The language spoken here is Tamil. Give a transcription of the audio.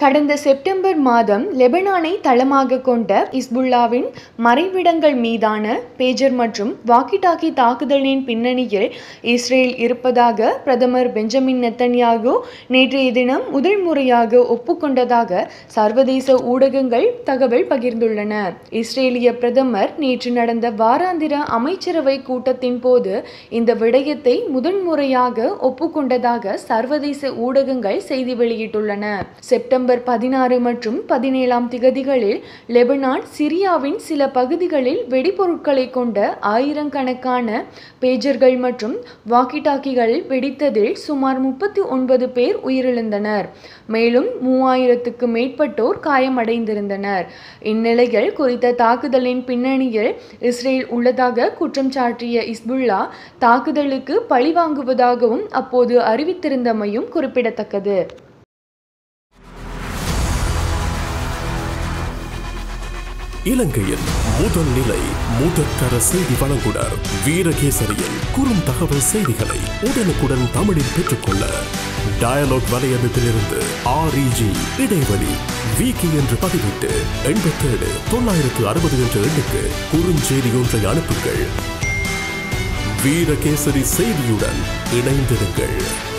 கடந்த செப்டம்பர் மாதம் லெபனானை தளமாக கொண்ட இஸ்புல்லாவின் மறைவிடங்கள் மீதான பேஜர் மற்றும் வாக்கிடாக்கி தாக்குதலின் பின்னணியில் இஸ்ரேல் இருப்பதாக பிரதமர் பெஞ்சமின் நெத்தன்யாகு நேற்றைய தினம் முதல் முறையாக ஒப்புக்கொண்டதாக சர்வதேச ஊடகங்கள் தகவல் பகிர்ந்துள்ளன இஸ்ரேலிய பிரதமர் நேற்று நடந்த வாராந்திர அமைச்சரவை கூட்டத்தின் போது இந்த விடயத்தை முதன்முறையாக ஒப்புக்கொண்டதாக சர்வதேச ஊடகங்கள் செய்தி வெளியிட்டுள்ளன செப்டம்பர் பதினாறு மற்றும் பதினேழாம் திகதிகளில் லெபனான் சிரியாவின் சில பகுதிகளில் வெடிபொருட்களை கொண்ட ஆயிரக்கணக்கான பேஜர்கள் மற்றும் வாக்கிடாக்கிகள் வெடித்ததில் சுமார் முப்பத்தி ஒன்பது பேர் உயிரிழந்தனர் மேலும் மூவாயிரத்துக்கு மேற்பட்டோர் காயமடைந்திருந்தனர் இந்நிலையில் குறித்த தாக்குதலின் பின்னணியில் இஸ்ரேல் உள்ளதாக குற்றம் சாட்டிய இஸ்புல்லா தாக்குதலுக்கு பழிவாங்குவதாகவும் அப்போது அறிவித்திருந்தமையும் குறிப்பிடத்தக்கது இலங்கையின் முதல் நிலை முதற்கர செய்தி வழங்குனர் வீரகேசரியில் குறும் தகவல் செய்திகளை உடனுக்குடன் தமிழில் பெற்றுக்கொள்ள டயலாக் வலையமைப்பிலிருந்து ஆர்இஜி இடைவெளி விகி என்று பதிவிட்டு எண்பத்தேழு தொள்ளாயிரத்து அறுபது என்ற எண்ணுக்கு குறுஞ்செய்தி ஒன்றை அனுப்புங்கள் வீரகேசரி செய்தியுடன் இணைந்திருங்கள்